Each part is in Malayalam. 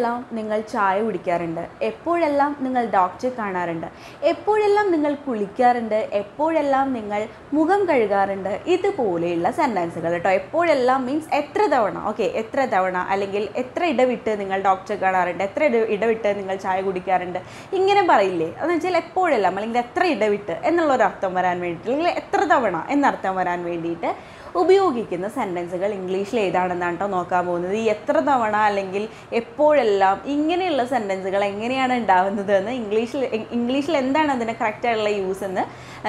എപ്പോഴെല്ലാം നിങ്ങൾ ചായ കുടിക്കാറുണ്ട് എപ്പോഴെല്ലാം നിങ്ങൾ ഡോക്ടറെ കാണാറുണ്ട് എപ്പോഴെല്ലാം നിങ്ങൾ കുളിക്കാറുണ്ട് എപ്പോഴെല്ലാം നിങ്ങൾ മുഖം കഴുകാറുണ്ട് ഇതുപോലെയുള്ള സെൻറ്റൻസുകൾ കേട്ടോ എപ്പോഴെല്ലാം മീൻസ് എത്ര തവണ ഓക്കെ എത്ര തവണ അല്ലെങ്കിൽ എത്ര ഇടവിട്ട് നിങ്ങൾ ഡോക്ടറെ കാണാറുണ്ട് എത്ര ഇട ഇടവിട്ട് നിങ്ങൾ ചായ കുടിക്കാറുണ്ട് ഇങ്ങനെ പറയില്ലേ എന്ന് വെച്ചാൽ എപ്പോഴെല്ലാം അല്ലെങ്കിൽ എത്ര ഇടവിട്ട് എന്നുള്ളൊരു അർത്ഥം വരാൻ വേണ്ടിയിട്ട് അല്ലെങ്കിൽ എത്ര തവണ എന്നർത്ഥം വരാൻ വേണ്ടിയിട്ട് ഉപയോഗിക്കുന്ന സെൻറ്റൻസുകൾ ഇംഗ്ലീഷിൽ ഏതാണെന്നാണ് കേട്ടോ നോക്കാൻ പോകുന്നത് ഈ എത്ര തവണ അല്ലെങ്കിൽ എപ്പോഴെല്ലാം ഇങ്ങനെയുള്ള സെൻറ്റൻസുകൾ എങ്ങനെയാണ് ഉണ്ടാവുന്നത് എന്ന് ഇംഗ്ലീഷിൽ ഇംഗ്ലീഷിൽ എന്താണ് അതിന് കറക്റ്റായിട്ടുള്ള യൂസ് എന്ന്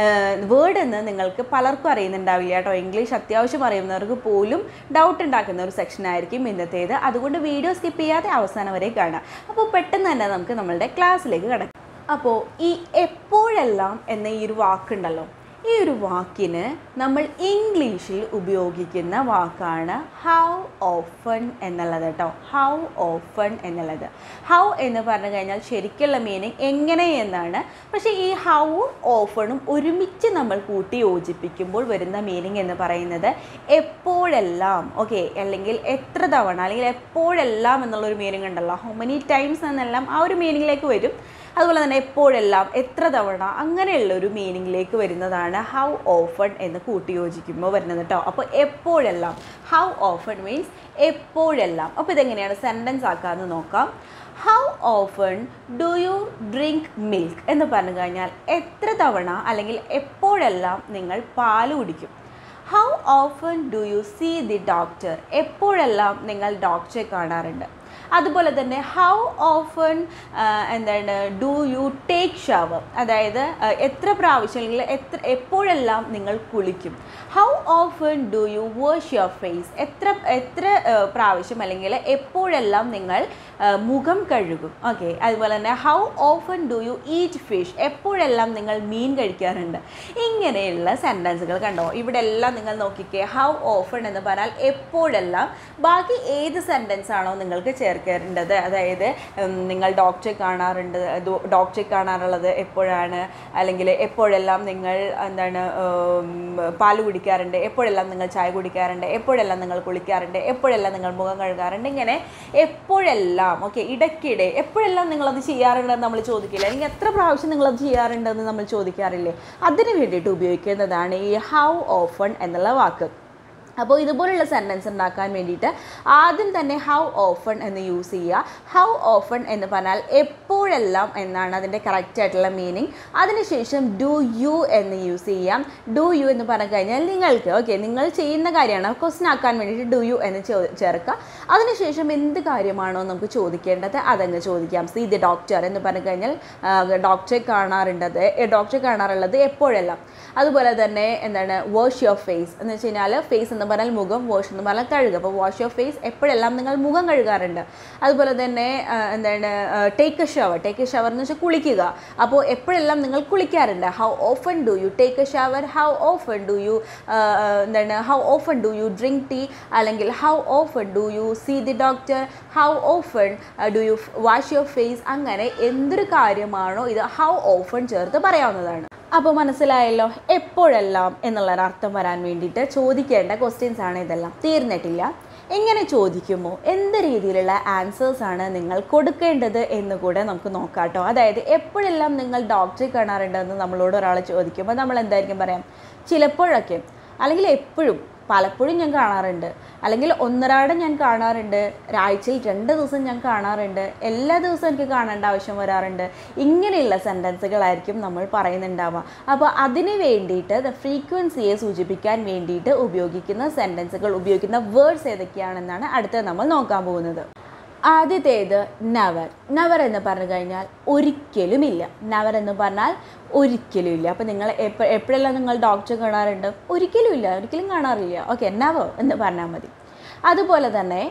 വേർഡ് എന്ന് നിങ്ങൾക്ക് പലർക്കും അറിയുന്നുണ്ടാവില്ല കേട്ടോ ഇംഗ്ലീഷ് അത്യാവശ്യം അറിയുന്നവർക്ക് പോലും ഡൗട്ട് ഉണ്ടാക്കുന്ന ഒരു സെക്ഷൻ ആയിരിക്കും ഇന്നത്തേത് അതുകൊണ്ട് വീഡിയോ സ്കിപ്പ് ചെയ്യാതെ അവസാനം വരെ കാണാം അപ്പോൾ പെട്ടെന്ന് തന്നെ നമുക്ക് നമ്മളുടെ ക്ലാസ്സിലേക്ക് കിടക്കാം അപ്പോൾ ഈ എപ്പോഴെല്ലാം എന്ന ഈ ഒരു വാക്കുണ്ടല്ലോ ഈ ഒരു വാക്കിന് നമ്മൾ ഇംഗ്ലീഷിൽ ഉപയോഗിക്കുന്ന വാക്കാണ് ഹൗ ഓഫൺ എന്നുള്ളത് കേട്ടോ ഹൗ ഓഫൺ എന്നുള്ളത് ഹൗ എന്ന് പറഞ്ഞു കഴിഞ്ഞാൽ ശരിക്കുള്ള മീനിങ് എങ്ങനെ എന്നാണ് പക്ഷേ ഈ ഹൗവും ഓഫണും ഒരുമിച്ച് നമ്മൾ കൂട്ടി യോജിപ്പിക്കുമ്പോൾ വരുന്ന മീനിങ് എന്ന് പറയുന്നത് എപ്പോഴെല്ലാം ഓക്കെ അല്ലെങ്കിൽ എത്ര തവണ അല്ലെങ്കിൽ എപ്പോഴെല്ലാം എന്നുള്ളൊരു മീനിങ് ഉണ്ടല്ലോ ഹൗ മെനി ടൈംസ് എന്നെല്ലാം ആ ഒരു മീനിങ്ങിലേക്ക് വരും അതുപോലെ തന്നെ എപ്പോഴെല്ലാം എത്ര തവണ അങ്ങനെയുള്ള ഒരു മീനിങ്ങിലേക്ക് വരുന്നതാണ് ഹൗ ഓഫൺ എന്ന് കൂട്ടി യോജിക്കുമ്പോൾ വരുന്നത് കേട്ടോ അപ്പോൾ എപ്പോഴെല്ലാം ഹൗ ഓഫൺ മീൻസ് എപ്പോഴെല്ലാം അപ്പോൾ ഇതെങ്ങനെയാണ് സെൻറ്റൻസ് ആക്കാമെന്ന് നോക്കാം how often do you drink milk എന്ന് പറഞ്ഞു കഴിഞ്ഞാൽ എത്ര തവണ അല്ലെങ്കിൽ എപ്പോഴെല്ലാം നിങ്ങൾ പാല് കുടിക്കും how often do you see the doctor എപ്പോഴെല്ലാം നിങ്ങൾ ഡോക്ടറെ കാണാറുണ്ട് അതുപോലെ തന്നെ ഹൗ ഓഫൺ എന്താണ് ഡു യു ടേക്ക് ഷവർ അതായത് ആ, എത്ര പ്രാവശ്യം അല്ലെങ്കിൽ എത്ര എപ്പോഴെല്ലാം നിങ്ങൾ കുളിക്കും how often do you wash your face എത്ര എത്ര ആ, പ്രാവശ്യം അല്ലെങ്കിൽ എപ്പോഴെല്ലാം നിങ്ങൾ ആ, മുഖം കഴുകും ഓക്കെ അതുപോലെ തന്നെ how often do you eat fish എപ്പോഴെല്ലാം നിങ്ങൾ മീൻ കഴിക്കാറുണ്ട് ഇങ്ങനെയുള്ള സെൻറ്റൻസുകൾ കണ്ടോ ഇവിടെ എല്ലാം നിങ്ങൾ നോക്കിക്കേ ഹൗ ഓഫൺ എന്ന് പറഞ്ഞാൽ എപ്പോഴെല്ലാം ബാക്കി ഏത് സെൻറ്റൻസ് ആണോ നിങ്ങൾക്ക് ചേർക്കേണ്ടത് അതായത് ഉം, നിങ്ങൾ ഡോക്ടറെ കാണാറുണ്ട് ദോ- ഡോക്ടറെ കാണാറുള്ളത് എപ്പോഴാണ് അല്ലെങ്കിൽ എപ്പോഴെല്ലാം നിങ്ങൾ എന്താണ് ഉം, പാല് കുടിക്കാറുണ്ട് എപ്പോഴെല്ലാം നിങ്ങൾ ചായ കുടിക്കാറുണ്ട് എപ്പോഴെല്ലാം നിങ്ങൾ കുളിക്കാറുണ്ട് എപ്പോഴെല്ലാം നിങ്ങൾ മുഖം കഴുകാറുണ്ട് ഇങ്ങനെ എപ്പോഴെല്ലാം ഓക്കെ ഇടയ്ക്കിടെ എപ്പോഴെല്ലാം നിങ്ങളത് ചെയ്യാറുണ്ടെന്ന് നമ്മൾ ചോദിക്കില്ല അല്ലെങ്കിൽ എത്ര പ്രാവശ്യം നിങ്ങളത് ചെയ്യാറുണ്ടെന്ന് നമ്മൾ ചോദിക്കാറില്ലേ അതിന് വേണ്ടിയിട്ട് ഉപയോഗിക്കുന്നതാണ് ഈ ഹൗ ഓഫൺ എന്നുള്ള വാക്ക് അപ്പോൾ ഇതുപോലുള്ള സെൻറ്റൻസ് ഉണ്ടാക്കാൻ വേണ്ടിയിട്ട് ആദ്യം തന്നെ ഹൗ ഓഫൺ എന്ന് യൂസ് ചെയ്യുക ഹൗ ഓഫൺ എന്ന് പറഞ്ഞാൽ എപ്പോഴെല്ലാം എന്നാണ് അതിൻ്റെ കറക്റ്റ് ആയിട്ടുള്ള മീനിങ് അതിനുശേഷം ഡു യു എന്ന് യൂസ് ചെയ്യാം ഡു യു എന്ന് പറഞ്ഞു കഴിഞ്ഞാൽ നിങ്ങൾക്ക് ഓക്കെ നിങ്ങൾ ചെയ്യുന്ന കാര്യമാണ് ക്വസ്റ്റൻ ആക്കാൻ വേണ്ടിയിട്ട് ഡു യു എന്ന് ചോ- ചേർക്കുക അതിനുശേഷം എന്ത് കാര്യമാണോ നമുക്ക് ചോദിക്കേണ്ടത് അതങ്ങ് ചോദിക്കാം സി ദി ഡോക്ടർ എന്ന് പറഞ്ഞു കഴിഞ്ഞാൽ ഡോക്ടറെ കാണാറുണ്ടത് ഡോക്ടറെ കാണാറുള്ളത് എപ്പോഴെല്ലാം അതുപോലെ തന്നെ എന്താണ് വാഷ് യുവർ ഫേസ് എന്ന് വെച്ച് കഴിഞ്ഞാൽ ഫേസ് എന്ന് പറഞ്ഞാൽ മുഖം വാഷ് എന്ന് പറഞ്ഞാൽ കഴുകുക അപ്പോൾ വാഷ് യുവർ ഫേസ് എപ്പോഴെല്ലാം നിങ്ങൾ മുഖം കഴുകാറുണ്ട് അതുപോലെ തന്നെ ആ, എന്താണ് take a shower take a shower എന്ന് വെച്ചാൽ കുളിക്കുക അപ്പോൾ എപ്പോഴെല്ലാം നിങ്ങൾ കുളിക്കാറുണ്ട് how often do you take a shower how often do you എന്താണ് how often do you drink tea അല്ലെങ്കിൽ how often do you see the doctor how often do you wash your face അങ്ങനെ എന്തൊരു കാര്യമാണോ ഇത് ഹൗ ഓഫൺ ചേർത്ത് പറയാവുന്നതാണ് അപ്പോൾ മനസ്സിലായല്ലോ എപ്പോഴെല്ലാം എന്നുള്ളൊരർത്ഥം വരാൻ വേണ്ടിയിട്ട് ചോദിക്കേണ്ട ക്വസ്റ്റ്യൻസ് ആണ് ഇതെല്ലാം തീർന്നിട്ടില്ല എങ്ങനെ ചോദിക്കുമോ എന്ത് രീതിയിലുള്ള ആൻസേഴ്സ് ആണ് നിങ്ങൾ കൊടുക്കേണ്ടത് എന്ന് കൂടെ നമുക്ക് നോക്കാം കേട്ടോ അതായത് എപ്പോഴെല്ലാം നിങ്ങൾ ഡോക്ടറെ കാണാറുണ്ടെന്ന് നമ്മളോട് ഒരാൾ ചോദിക്കുമ്പോൾ നമ്മൾ എന്തായിരിക്കും പറയാം ചിലപ്പോഴൊക്കെ അല്ലെങ്കിൽ എപ്പോഴും പലപ്പോഴും ഞാൻ കാണാറുണ്ട് അല്ലെങ്കിൽ ഒന്നരാടം ഞാൻ കാണാറുണ്ട് ഒരാഴ്ചയിൽ രണ്ട് ദിവസം ഞാൻ കാണാറുണ്ട് എല്ലാ ദിവസവും എനിക്ക് കാണേണ്ട ആവശ്യം വരാറുണ്ട് ഇങ്ങനെയുള്ള സെൻറ്റൻസുകളായിരിക്കും നമ്മൾ പറയുന്നുണ്ടാവുക അപ്പോൾ അതിന് വേണ്ടിയിട്ട് ദ ഫ്രീക്വൻസിയെ സൂചിപ്പിക്കാൻ വേണ്ടിയിട്ട് ഉപയോഗിക്കുന്ന സെൻറ്റൻസുകൾ ഉപയോഗിക്കുന്ന വേർഡ്സ് ഏതൊക്കെയാണെന്നാണ് അടുത്ത നമ്മൾ നോക്കാൻ പോകുന്നത് ആദ്യത്തേത് നവർ നവർ എന്ന് പറഞ്ഞു കഴിഞ്ഞാൽ ഒരിക്കലുമില്ല നവർ എന്ന് പറഞ്ഞാൽ ഒരിക്കലും ഇല്ല അപ്പോൾ നിങ്ങൾ എപ്പ എപ്പോഴെല്ലാം നിങ്ങൾ ഡോക്ടറെ കാണാറുണ്ട് ഒരിക്കലും ഇല്ല ഒരിക്കലും കാണാറില്ല ഓക്കെ നവർ എന്ന് പറഞ്ഞാൽ മതി അതുപോലെ തന്നെ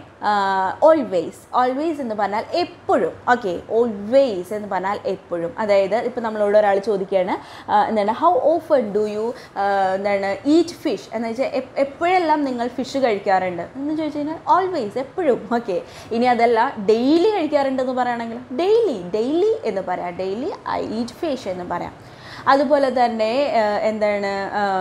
ഓൾവേസ് ഓൾവേസ് എന്ന് പറഞ്ഞാൽ എപ്പോഴും ഓക്കെ ഓൾവേസ് എന്ന് പറഞ്ഞാൽ എപ്പോഴും അതായത് ഇപ്പോൾ നമ്മളോട് ഒരാൾ ചോദിക്കുകയാണ് ആ, എന്താണ് ഹൗ ഓഫൺ ഡു യു എന്താണ് ഈറ്റ് ഫിഷ് എന്ന് വെച്ചാൽ എപ്പ്- എപ്പോഴെല്ലാം നിങ്ങൾ ഫിഷ് കഴിക്കാറുണ്ട് എന്ന് ചോദിച്ചു കഴിഞ്ഞാൽ ഓൾവേസ് എപ്പോഴും ഓക്കെ ഇനി അതല്ല ഡെയിലി കഴിക്കാറുണ്ടെന്ന് പറയുകയാണെങ്കിൽ ഡെയിലി ഡെയിലി എന്ന് പറയാം ഡെയിലി ഐ ഈറ്റ് ഫിഷ് എന്ന് പറയാം അതുപോലെ തന്നെ ആ, എന്താണ്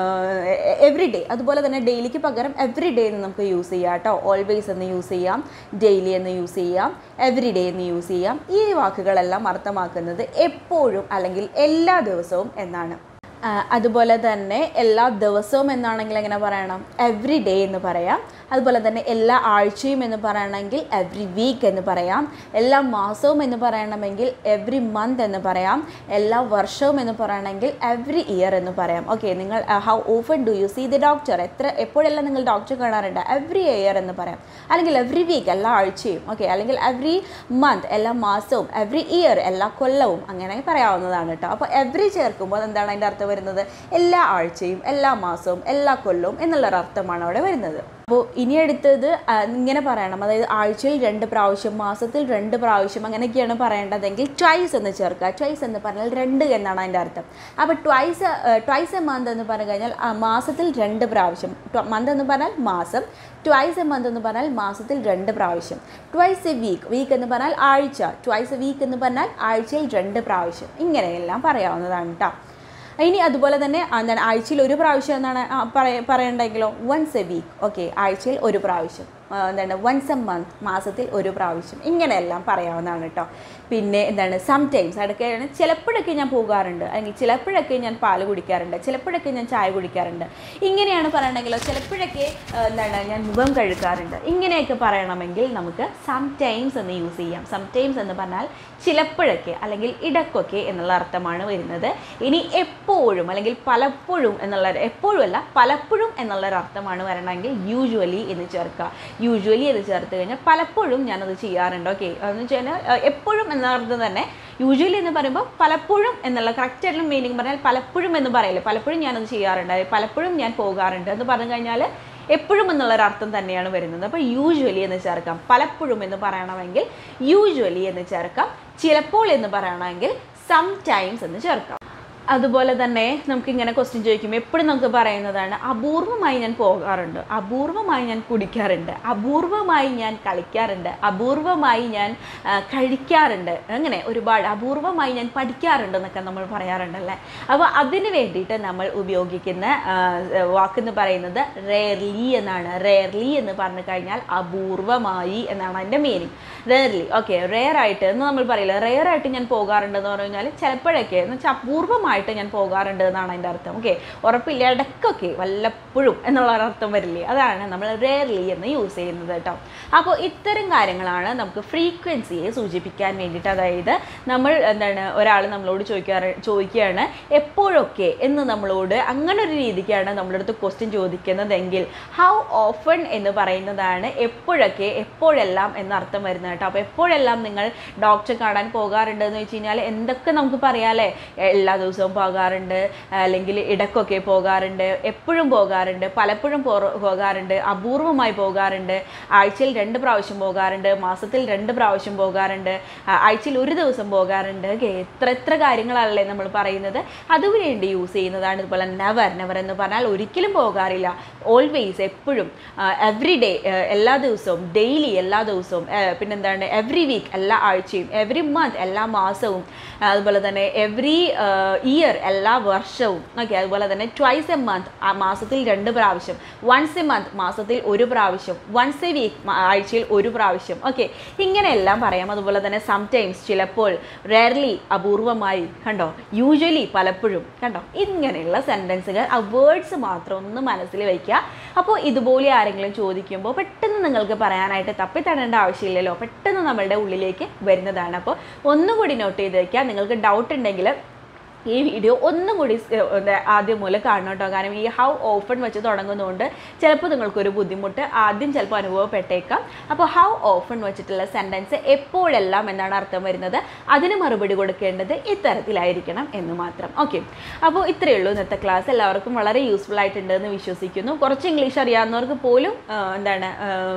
എവറി ഡേ അതുപോലെ തന്നെ ഡെയിലിക്ക് പകരം എവറി ഡേ എന്ന് നമുക്ക് യൂസ് ചെയ്യാം കേട്ടോ ഓൾവേസ് എന്ന് യൂസ് ചെയ്യാം ഡെയിലി എന്ന് യൂസ് ചെയ്യാം എവറി ഡേ എന്ന് യൂസ് ചെയ്യാം ഈ വാക്കുകളെല്ലാം അർത്ഥമാക്കുന്നത് എപ്പോഴും അല്ലെങ്കിൽ എല്ലാ ദിവസവും എന്നാണ് ആ, അതുപോലെ തന്നെ എല്ലാ ദിവസവും എന്നാണെങ്കിൽ എങ്ങനെ പറയണം എവറി ഡേ എന്ന് പറയാം അതുപോലെ തന്നെ എല്ലാ ആഴ്ചയും എന്ന് പറയണമെങ്കിൽ എവറി വീക്ക് എന്ന് പറയാം എല്ലാ മാസവും എന്ന് പറയണമെങ്കിൽ എവറി മന്ത് എന്ന് പറയാം എല്ലാ വർഷവും എന്ന് പറയണമെങ്കിൽ എവറി ഇയർ എന്ന് പറയാം ഓക്കെ നിങ്ങൾ how often do you see the doctor എത്ര എപ്പോഴെല്ലാം നിങ്ങൾ ഡോക്ടർ കാണാറുണ്ട് എവറി ഇയർ എന്ന് പറയാം അല്ലെങ്കിൽ എവറി വീക്ക് എല്ലാ ആഴ്ചയും ഓക്കെ അല്ലെങ്കിൽ എവറി മന്ത് എല്ലാ മാസവും എവറി ഇയർ എല്ലാ കൊല്ലവും അങ്ങനെ പറയാവുന്നതാണ് കേട്ടോ അപ്പോൾ എവറി ചേർക്കുമ്പോൾ എന്താണ് അതിൻ്റെ അർത്ഥം വരുന്നത് എല്ലാ ആഴ്ചയും എല്ലാ മാസവും എല്ലാ കൊല്ലവും എന്നുള്ളൊരു അർത്ഥമാണ് അവിടെ വരുന്നത് അപ്പോൾ ഇനി അടുത്തത് ആ, ഇങ്ങനെ പറയണം അതായത് ആഴ്ചയിൽ രണ്ട് പ്രാവശ്യം മാസത്തിൽ രണ്ട് പ്രാവശ്യം അങ്ങനെയൊക്കെയാണ് പറയേണ്ടതെങ്കിൽ ട്വൈസ് എന്ന് ചേർക്കുക ട്വൈസ് എന്ന് പറഞ്ഞാൽ രണ്ട് എന്നാണ് അതിൻ്റെ അർത്ഥം അപ്പോൾ ട്വൈസ് ട്വൈസ് എ മന്ത് എന്ന് പറഞ്ഞു കഴിഞ്ഞാൽ ആ, മാസത്തിൽ രണ്ട് പ്രാവശ്യം മന്ത് എന്ന് പറഞ്ഞാൽ മാസം ട്വൈസ് എ മന്ത് എന്ന് പറഞ്ഞാൽ മാസത്തിൽ രണ്ട് പ്രാവശ്യം ട്വൈസ് എ വീക്ക് വീക്ക് എന്ന് പറഞ്ഞാൽ ആഴ്ച ട്വൈസ് എ വീക്ക് എന്ന് പറഞ്ഞാൽ ആഴ്ചയിൽ രണ്ട് പ്രാവശ്യം ഇങ്ങനെയെല്ലാം പറയാവുന്നതാണ് കേട്ടോ ഇനി അതുപോലെ തന്നെ എന്താണ് ആഴ്ചയിൽ ഒരു പ്രാവശ്യം എന്നാണ് ആ, പറയ പറയണ്ടെങ്കിലോ വൺസ് എ വീക്ക് ഓക്കെ ആഴ്ചയിൽ ഒരു പ്രാവശ്യം ആ, എന്താണ് വൺസ് എ മന്ത് മാസത്തിൽ ഒരു പ്രാവശ്യം ഇങ്ങനെയെല്ലാം പറയാവുന്നതാണ് കേട്ടോ പിന്നെ എന്താണ് സംടൈംസ് അതൊക്കെയാണ് ചിലപ്പോഴൊക്കെ ഞാൻ പോകാറുണ്ട് അല്ലെങ്കിൽ ചിലപ്പോഴൊക്കെ ഞാൻ പാല് കുടിക്കാറുണ്ട് ചിലപ്പോഴൊക്കെ ഞാൻ ചായ കുടിക്കാറുണ്ട് ഇങ്ങനെയാണ് പറയണമെങ്കിലോ ചിലപ്പോഴൊക്കെ ആ, എന്താണ് ഞാൻ മുഖം കഴുകാറുണ്ട് ഇങ്ങനെയൊക്കെ പറയണമെങ്കിൽ നമുക്ക് സംടൈംസ് എന്ന് യൂസ് ചെയ്യാം സംടൈംസ് എന്ന് പറഞ്ഞാൽ ചിലപ്പോഴൊക്കെ അല്ലെങ്കിൽ ഇടയ്ക്കൊക്കെ എന്നുള്ള അർത്ഥമാണ് വരുന്നത് ഇനി എപ്പോഴും അല്ലെങ്കിൽ പലപ്പോഴും എന്നുള്ള എപ്പോഴും അല്ല പലപ്പോഴും എന്നുള്ളൊരു അർത്ഥമാണ് വരണമെങ്കിൽ യൂഷ്വലി എന്ന് ചേർക്കുക യൂഷ്വലി എന്ന് ചേർത്ത് കഴിഞ്ഞാൽ പലപ്പോഴും ഞാനത് ചെയ്യാറുണ്ട് ഓക്കെ എന്ന് വെച്ച് കഴിഞ്ഞാൽ അഹ് എപ്പോഴും എന്ന അർത്ഥം തന്നെ യൂഷ്വലി എന്ന് പറയുമ്പോൾ പലപ്പോഴും എന്നുള്ള കറക്റ്റ് ആയിട്ടുള്ള മീനിങ് പറഞ്ഞാൽ പലപ്പോഴും എന്ന് പറയില്ല പലപ്പോഴും ഞാനത് ചെയ്യാറുണ്ട് അതായത് പലപ്പോഴും ഞാൻ പോകാറുണ്ട് എന്ന് പറഞ്ഞു കഴിഞ്ഞാൽ എപ്പോഴും എന്നുള്ളൊരു അർത്ഥം തന്നെയാണ് വരുന്നത് അപ്പോൾ യൂഷ്വലി എന്ന് ചേർക്കാം പലപ്പോഴും എന്ന് പറയണമെങ്കിൽ യൂഷ്വലി എന്ന് ചേർക്കാം ചിലപ്പോൾ എന്ന് പറയണമെങ്കിൽ സം ടൈംസ് എന്ന് ചേർക്കാം അതുപോലെ തന്നെ നമുക്ക് ഇങ്ങനെ ക്വസ്റ്റ്യൻ ചോദിക്കുമ്പോൾ എപ്പോഴും നമുക്ക് പറയുന്നതാണ് അപൂർവമായി ഞാൻ പോകാറുണ്ട് അപൂർവമായി ഞാൻ കുടിക്കാറുണ്ട് അപൂർവമായി ഞാൻ കളിക്കാറുണ്ട് അപൂർവമായി ഞാൻ ആ, കഴിക്കാറുണ്ട് അങ്ങനെ ഒരുപാട് അപൂർവമായി ഞാൻ പഠിക്കാറുണ്ട് എന്നൊക്കെ നമ്മൾ പറയാറുണ്ടല്ലേ അപ്പോൾ അതിന് വേണ്ടിയിട്ട് നമ്മൾ ഉപയോഗിക്കുന്ന ആ, വാക്കെന്ന് പറയുന്നത് റെയർലി എന്നാണ് റെയർലി എന്ന് പറഞ്ഞു കഴിഞ്ഞാൽ അപൂർവമായി എന്നാണ് അതിൻ്റെ മീനിങ് റെയർലി ഓക്കെ റെയർ ആയിട്ട് എന്ന് നമ്മൾ പറയില്ല റെയർ ആയിട്ട് ഞാൻ പോകാറുണ്ട് എന്ന് പറഞ്ഞു കഴിഞ്ഞാൽ ചിലപ്പോഴൊക്കെ എന്ന് വെച്ചാൽ അപൂർവമായിട്ട് ഞാൻ പോകാറുണ്ട് എന്നാണ് അതിൻ്റെ അർത്ഥം ഓക്കെ ഉറപ്പില്ല ഇടയ്ക്കൊക്കെ വല്ലപ്പോഴും എന്നുള്ള ഒരു അർത്ഥം വരില്ലേ അതാണ് നമ്മൾ റെയർലി എന്ന് യൂസ് ചെയ്യുന്നത് കേട്ടോ അപ്പോൾ ഇത്തരം കാര്യങ്ങളാണ് നമുക്ക് ഫ്രീക്വൻസിയെ സൂചിപ്പിക്കാൻ വേണ്ടിയിട്ട് അതായത് നമ്മൾ എന്താണ് ഒരാൾ നമ്മളോട് ചോദിക്കാറ് ചോദിക്കുകയാണ് എപ്പോഴൊക്കെ എന്ന് നമ്മളോട് അങ്ങനെ ഒരു രീതിക്കാണ് നമ്മുടെ അടുത്ത് ക്വസ്റ്റ്യൻ ചോദിക്കുന്നതെങ്കിൽ ഹൗ ഓഫൺ എന്ന് പറയുന്നതാണ് എപ്പോഴൊക്കെ എപ്പോഴെല്ലാം എന്ന അർത്ഥം വരുന്നത് കേട്ടോ അപ്പോൾ എപ്പോഴെല്ലാം നിങ്ങൾ ഡോക്ടറെ കാണാൻ പോകാറുണ്ട് എന്ന് വെച്ച് കഴിഞ്ഞാൽ എന്തൊക്കെ നമുക്ക് പറയാമല്ലേ എല്ലാ ദിവസവും പോകാറുണ്ട് അല്ലെങ്കിൽ ഇടയ്ക്കൊക്കെ പോകാറുണ്ട് എപ്പോഴും പോകാറുണ്ട് പലപ്പോഴും പോ- പോകാറുണ്ട് അപൂർവമായി പോകാറുണ്ട് ആഴ്ചയിൽ രണ്ട് പ്രാവശ്യം പോകാറുണ്ട് മാസത്തിൽ രണ്ട് പ്രാവശ്യം പോകാറുണ്ട് ആ, ആഴ്ചയിൽ ഒരു ദിവസം പോകാറുണ്ട് ഓക്കെ എത്ര എത്ര കാര്യങ്ങളല്ലേ നമ്മൾ പറയുന്നത് അതുവേണ്ടി യൂസ് ചെയ്യുന്നതാണ് ഇതുപോലെ നെവർ നെവർ എന്ന് പറഞ്ഞാൽ ഒരിക്കലും പോകാറില്ല ഓൾവേസ് എപ്പോഴും എവറി ഡേ എല്ലാ ദിവസവും ഡെയിലി എല്ലാ ദിവസവും ആ, പിന്നെന്താണ് എവറി വീക്ക് എല്ലാ ആഴ്ചയും എവറി മന്ത് എല്ലാ മാസവും ആ, അതുപോലെ തന്നെ എവറി ഇയർ എല്ലാ വർഷവും ഓക്കെ അതുപോലെ തന്നെ ട്വൈസ് എ മന്ത് മാസത്തിൽ രണ്ട് പ്രാവശ്യം വൺസ് എ മന്ത് മാസത്തിൽ ഒരു പ്രാവശ്യം വൺസ് എ വീക്ക് ആഴ്ചയിൽ ഒരു പ്രാവശ്യം ഓക്കെ ഇങ്ങനെയെല്ലാം പറയാം അതുപോലെ തന്നെ സംടൈംസ് ചിലപ്പോൾ റെയർലി അപൂർവമായി കണ്ടോ യൂഷ്വലി പലപ്പോഴും കണ്ടോ ഇങ്ങനെയുള്ള സെൻറ്റൻസുകൾ ആ വേർഡ്സ് മാത്രം ഒന്ന് മനസ്സിൽ വയ്ക്കുക അപ്പോൾ ഇതുപോലെ ആരെങ്കിലും ചോദിക്കുമ്പോൾ പെട്ടെന്ന് നിങ്ങൾക്ക് പറയാനായിട്ട് തപ്പിത്തടേണ്ട ആവശ്യമില്ലല്ലോ പെട്ടെന്ന് നമ്മളുടെ ഉള്ളിലേക്ക് വരുന്നതാണ് അപ്പോൾ ഒന്നുകൂടി നോട്ട് ചെയ്ത് വയ്ക്കുക നിങ്ങൾക്ക് ഡൗട്ട് ഉണ്ടെങ്കിൽ ഈ വീഡിയോ ഒന്നും കൂടി സ്- ഏ, എന്താ, ആദ്യം മൂലം കാണണം കേട്ടോ കാരണം ഈ ഹൗ ഓപ്പൺ വെച്ച് തുടങ്ങുന്നതുകൊണ്ട് ചിലപ്പോൾ നിങ്ങൾക്കൊരു ബുദ്ധിമുട്ട് ആദ്യം ചിലപ്പോൾ അനുഭവപ്പെട്ടേക്കാം അപ്പോൾ ഹൗ ഓപ്പൺ വെച്ചിട്ടുള്ള സെൻറ്റൻസ് എപ്പോഴെല്ലാം എന്നാണ് അർത്ഥം വരുന്നത് അതിന് മറുപടി കൊടുക്കേണ്ടത് ഇത്തരത്തിലായിരിക്കണം എന്ന് മാത്രം ഓക്കെ അപ്പോൾ ഇത്രയേ ഉള്ളൂ ഇന്നത്തെ ക്ലാസ് എല്ലാവർക്കും വളരെ യൂസ്ഫുൾ ആയിട്ടുണ്ട് എന്ന് വിശ്വസിക്കുന്നു കുറച്ച് ഇംഗ്ലീഷ് അറിയാവുന്നവർക്ക് പോലും ആ, എന്താണ്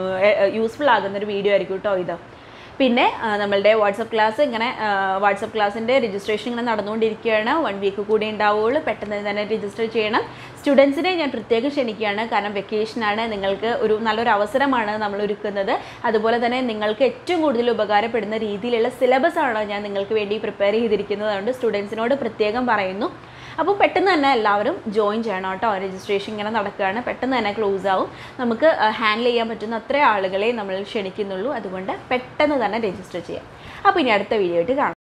യൂസ്ഫുൾ ആകുന്ന ഒരു വീഡിയോ ആയിരിക്കും കേട്ടോ ഇത് പിന്നെ ആ, നമ്മളുടെ വാട്സപ്പ് ക്ലാസ് ഇങ്ങനെ വാട്സപ്പ് ക്ലാസ്സിൻ്റെ രജിസ്ട്രേഷൻ ഇങ്ങനെ നടന്നുകൊണ്ടിരിക്കുകയാണ് വൺ വീക്ക് കൂടി ഉണ്ടാവുള്ളൂ പെട്ടെന്ന് തന്നെ രജിസ്റ്റർ ചെയ്യണം സ്റ്റുഡൻസിനെ ഞാൻ പ്രത്യേകം ക്ഷണിക്കുകയാണ് കാരണം വെക്കേഷനാണ് നിങ്ങൾക്ക് ഒരു നല്ലൊരു അവസരമാണ് നമ്മൾ ഒരുക്കുന്നത് അതുപോലെ തന്നെ നിങ്ങൾക്ക് ഏറ്റവും കൂടുതൽ ഉപകാരപ്പെടുന്ന രീതിയിലുള്ള സിലബസ് ആണ് ഞാൻ നിങ്ങൾക്ക് വേണ്ടി പ്രിപ്പയർ ചെയ്തിരിക്കുന്നത് അതുകൊണ്ട് സ്റ്റുഡൻസിനോട് പ്രത്യേകം പറയുന്നു അപ്പോൾ പെട്ടെന്ന് തന്നെ എല്ലാവരും ജോയിൻ ചെയ്യണം കേട്ടോ രജിസ്ട്രേഷൻ ഇങ്ങനെ നടക്കുകയാണ് പെട്ടെന്ന് തന്നെ ക്ലോസ് ആവും നമുക്ക് ഹാൻഡിൽ ചെയ്യാൻ പറ്റുന്ന അത്ര ആളുകളെ നമ്മൾ ക്ഷണിക്കുന്നുള്ളൂ അതുകൊണ്ട് പെട്ടെന്ന് തന്നെ രജിസ്റ്റർ ചെയ്യാം അപ്പോൾ ഇനി അടുത്ത വീഡിയോ ആയിട്ട് കാണാം